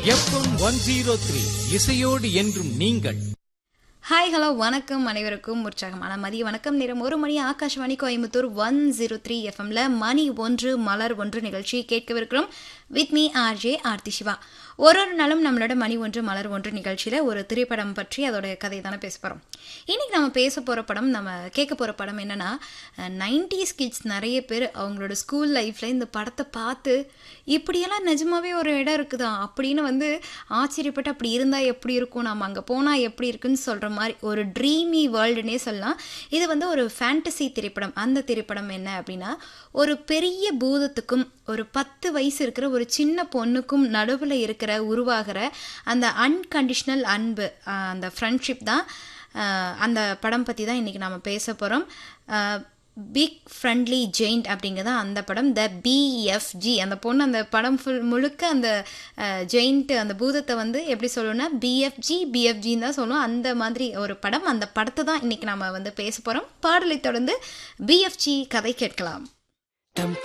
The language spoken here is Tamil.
எஃப்எம் ஒன் ஜீரோ த்ரீ இசையோடு என்றும் நீங்கள் ஹாய் ஹலோ வணக்கம் அனைவருக்கும் உற்சாகமான மதிய வணக்கம் நேரம் ஒரு மணி Akashvani Coimbatore one zero three எஃப்எம்ல மணி ஒன்று மலர் ஒன்று நிகழ்ச்சி கேட்கவிருக்கிறோம் with me RJ Aarthi Siva ஒரு ஒரு நாளும் நம்மளோட மணி ஒன்று மலர் ஒன்று நிகழ்ச்சியில் ஒரு திரைப்படம் பற்றி அதோட கதை தானே பேச போகிறோம் இன்னைக்கு நம்ம பேச போகிற படம் நம்ம கேட்க போகிற படம் என்னன்னா நைன்டிஸ் கிட்ஸ் நிறைய பேர் அவங்களோட ஸ்கூல் லைஃப்பில் இந்த படத்தை பார்த்து இப்படியெல்லாம் நிஜமாவே ஒரு இடம் இருக்குதா அப்படின்னு வந்து ஆச்சரியப்பட்டு அப்படி இருந்தால் எப்படி இருக்கும் நம்ம அங்கே போனால் எப்படி இருக்குன்னு சொல்கிற மாதிரி ஒரு ட்ரீமி வேர்ல்டுனே சொல்லலாம் இது வந்து ஒரு ஃபேண்டசி திரைப்படம் அந்த திரைப்படம் என்ன அப்படின்னா ஒரு பெரிய பூதத்துக்கும் ஒரு பத்து வயசு இருக்கிற ஒரு சின்ன பொண்ணுக்கும் நடுவில் இருக்கிற உருவாகிற அந்த அன்கண்டிஷ்னல் அன்பு ஆஹ் அந்த ஃப்ரெண்ட்ஷிப் தான் ஆஹ் அந்த படம் பற்றி தான் இன்றைக்கி நாம் பேச போகிறோம் பிக் ஃப்ரெண்ட்லி ஜெயிண்ட் அப்படிங்கிறது அந்த படம் த பிஎஃப்ஜி அந்த பொண்ணு அந்த படம் ஃபுல் முழுக்க அந்த ஜெயிண்ட் அந்த பூதத்தை வந்து எப்படி சொல்லணும்னா பிஎஃப்ஜி பிஎஃப்ஜின்னு தான் சொல்லுவோம் அந்த மாதிரி ஒரு படம் அந்த படத்தை தான் இன்றைக்கி நம்ம வந்து பேச போகிறோம் பாடலை தொடர்ந்து பிஎஃப்ஜி கதை கேட்கலாம்